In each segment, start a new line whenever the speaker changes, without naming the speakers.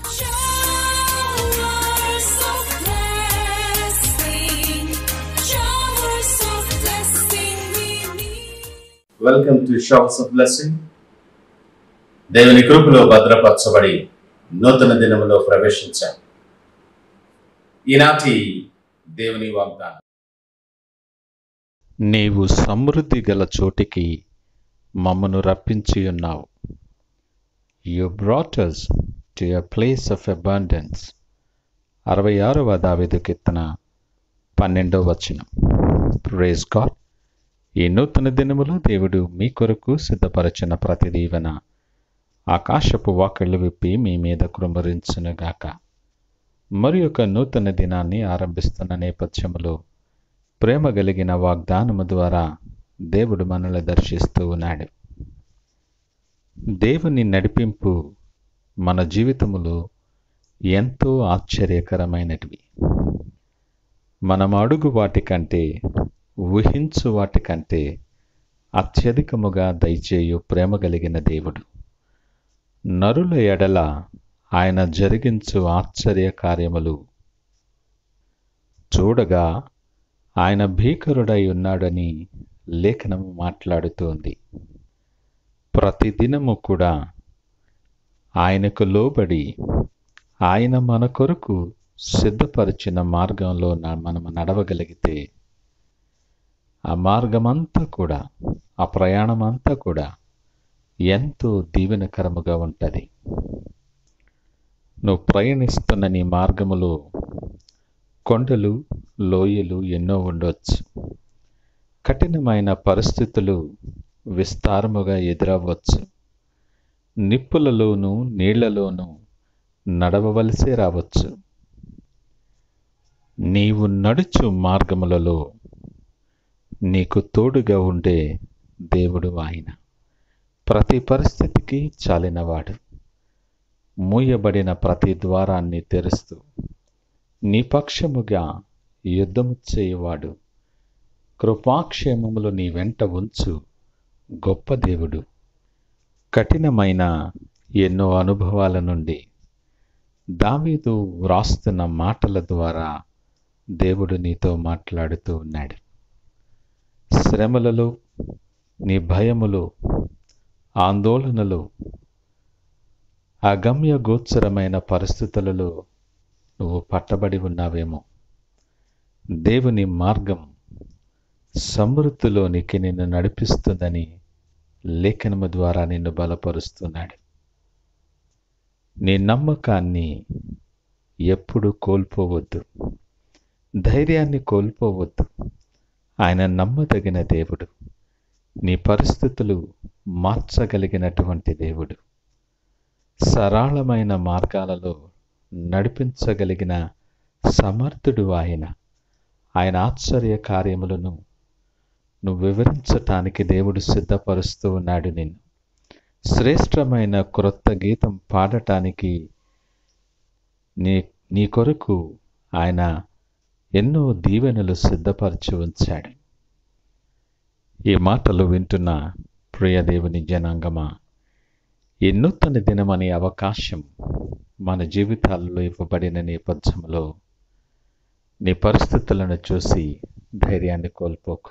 Showers of blessing, showers of blessing we need.
Welcome to showers of blessing దేవుని కృపలో భద్రపరచబడి నూతన దినములో ప్రవేశించాం ఈనాటి దేవుని వాగ్దానం
నీవు సమృద్ధి గల చోటికి మమ్మను రప్పించి ఉన్నావు you brought us to a place of abundance అరవై ఆరవ దావిదు కీర్తన పన్నెండవ వచనం ప్రేజ్ గాడ్ ఈ నూతన దినములో దేవుడు మీ కొరకు సిద్ధపరచిన ప్రతి దీవెన ఆకాశపు వాకిళ్ళు విప్పి మీ మీద కృంభరించునుగాక మరి ఒక నూతన దినాన్ని ఆరంభిస్తున్న నేపథ్యములో ప్రేమ కలిగిన వాగ్దానము ద్వారా దేవుడు మనల్ని దర్శిస్తూ ఉన్నాడు దేవుని నడిపింపు మన జీవితములో ఎంతో ఆశ్చర్యకరమైనటివి మనం అడుగు వాటికంటే ఊహించు వాటికంటే అత్యధికముగా దయచేయు ప్రేమ కలిగిన దేవుడు నరుల ఎడల ఆయన జరిగించు ఆశ్చర్య కార్యములు చూడగా ఆయన భీకరుడై ఉన్నాడని లేఖనము మాట్లాడుతోంది ప్రతిదినము కూడా ఆయనకు లోబడి ఆయన మన కొరకు సిద్ధపరిచిన మార్గంలో న- మనము నడవగలిగితే ఆ మార్గమంతా కూడా ఆ ప్రయాణమంతా కూడా ఎంతో దీవెనకరముగా ఉంటుంది నువ్వు ప్రయాణిస్తున్న నీ మార్గములో కొండలు లోయలు ఎన్నో ఉండవచ్చు కఠినమైన పరిస్థితులు విస్తారముగా ఎదురవ్వచ్చు నిప్పులలోనూ నీళ్లలోనూ నడవవలసే రావచ్చు నీవు నడుచు మార్గములలో నీకు తోడుగా ఉండే దేవుడు ఆయన ప్రతి పరిస్థితికి చాలినవాడు మూయబడిన ప్రతి ద్వారాన్ని తెరుస్తూ నీ పక్షముగా యుద్ధము చేయువాడు కృపాక్షేమములు నీ వెంట ఉంచు గొప్ప దేవుడు కఠినమైన ఎన్నో అనుభవాల నుండి దావీదు వ్రాస్తున్న మాటల ద్వారా దేవుడు నీతో మాట్లాడుతూ ఉన్నాడు శ్రమలలో నీ భయములు ఆందోళనలు అగమ్య గోచరమైన పరిస్థితులలో నువ్వు పట్టబడి ఉన్నావేమో దేవుని మార్గం సమృద్ధిలోనికి నిన్ను నడిపిస్తుందని లేఖనము ద్వారా నిన్ను బలపరుస్తున్నాడు నీ నమ్మకాన్ని ఎప్పుడు కోల్పోవద్దు ధైర్యాన్ని కోల్పోవద్దు ఆయన నమ్మదగిన దేవుడు నీ పరిస్థితులు మార్చగలిగినటువంటి దేవుడు సరళమైన మార్గాలలో నడిపించగలిగిన సమర్థుడు ఆయన ఆయన ఆశ్చర్య కార్యములను నువ్వు వివరించటానికి దేవుడు సిద్ధపరుస్తూ ఉన్నాడు నిన్ను శ్రేష్టమైన క్రొత్త గీతం పాడటానికి నీ నీ కొరకు ఆయన ఎన్నో దీవెనలు సిద్ధపరిచి ఉంచాడు ఈ మాటలు వింటున్న ప్రియ దేవుని జనాంగమా ఈ నూతన దినమనే అవకాశం మన జీవితాల్లో ఇవ్వబడిన నేపథ్యంలో నీ పరిస్థితులను చూసి ధైర్యాన్ని కోల్పోకు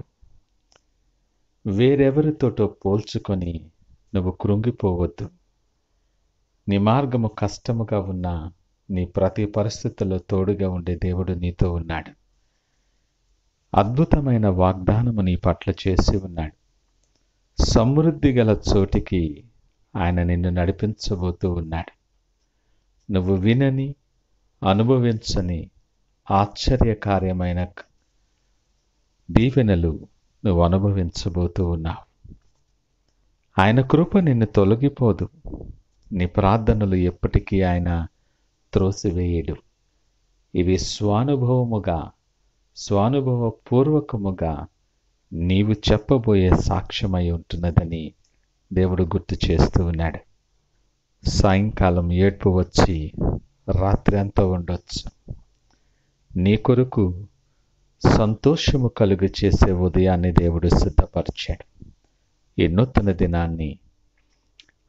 వేరెవరితోటో పోల్చుకొని నువ్వు కృంగిపోవద్దు నీ మార్గము కష్టముగా ఉన్నా నీ ప్రతి పరిస్థితుల్లో తోడుగా ఉండే దేవుడు నీతో ఉన్నాడు అద్భుతమైన వాగ్దానము నీ పట్ల చేసి ఉన్నాడు సమృద్ధి గల చోటికి ఆయన నిన్ను నడిపించబోతూ ఉన్నాడు నువ్వు వినని అనుభవించని ఆశ్చర్యకార్యమైన క- దీవెనలు నువ్వు అనుభవించబోతూ ఉన్నావు ఆయన కృప నిన్ను తొలగిపోదు నీ ప్రార్థనలు ఎప్పటికీ ఆయన త్రోసివేయడు ఇవి స్వానుభవముగా స్వానుభవ పూర్వకముగా నీవు చెప్పబోయే సాక్ష్యమై ఉంటున్నదని దేవుడు గుర్తు చేస్తూ ఉన్నాడు సాయంకాలం ఏడ్పు వచ్చి రాత్రి అంతా ఉండొచ్చు నీ కొరకు సంతోషము కలుగు చేసే ఉదయాన్ని దేవుడు సిద్ధపరిచాడు ఈ నూతన దినాన్ని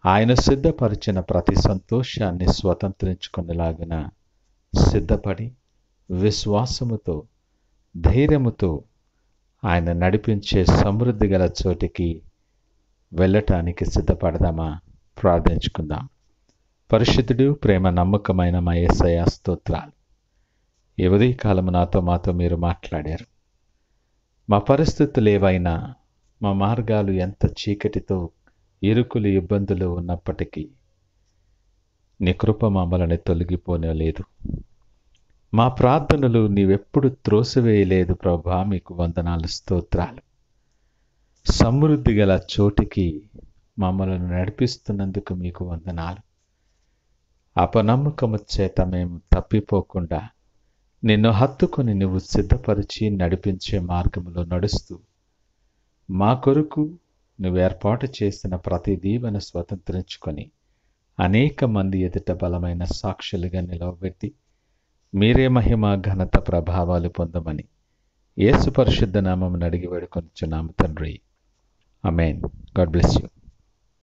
ఆయన సిద్ధపరిచిన ప్రతి సంతోషాన్ని స్వతంత్రించుకునేలాగున సిద్ధపడి విశ్వాసముతో ధైర్యముతో ఆయన నడిపించే సమృద్ధి గల చోటికి వెళ్ళటానికి సిద్ధపడదామా ప్రార్థించుకుందాం పరిశుద్ధుడు ప్రేమ నమ్మకమైన మా యేసయ్య స్తోత్రాలు ఈ ఉదయకాలము నాతో మాతో మీరు మాట్లాడారు మా పరిస్థితులు ఏవైనా మా మార్గాలు ఎంత చీకటితో ఇరుకులు ఇబ్బందులు ఉన్నప్పటికీ నీ కృప మమ్మల్ని తొలగిపోనేలేదు మా ప్రార్థనలు నీవెప్పుడు త్రోసివేయలేదు ప్రభా మీకు వందనాలు స్తోత్రాలు సమృద్ధి గల చోటికి మమ్మల్ని నడిపిస్తున్నందుకు మీకు వందనాలు అపనమ్మకము చేత మేము తప్పిపోకుండా నిన్ను హత్తుకొని నువ్వు సిద్ధపరిచి నడిపించే మార్గంలో నడుస్తూ మా కొరకు నువ్వు ఏర్పాటు చేసిన ప్రతి దీవెన స్వతంత్రించుకొని అనేక మంది ఎదుట బలమైన సాక్షులుగా నిలవబెట్టి మీరే మహిమ ఘనత ప్రభావాలు పొందమని యేసు పరిశుద్ధ నామం అడిగి వేడుకొనిచున్నాము తండ్రి అమేన్ గాడ్ బ్లెస్ యూ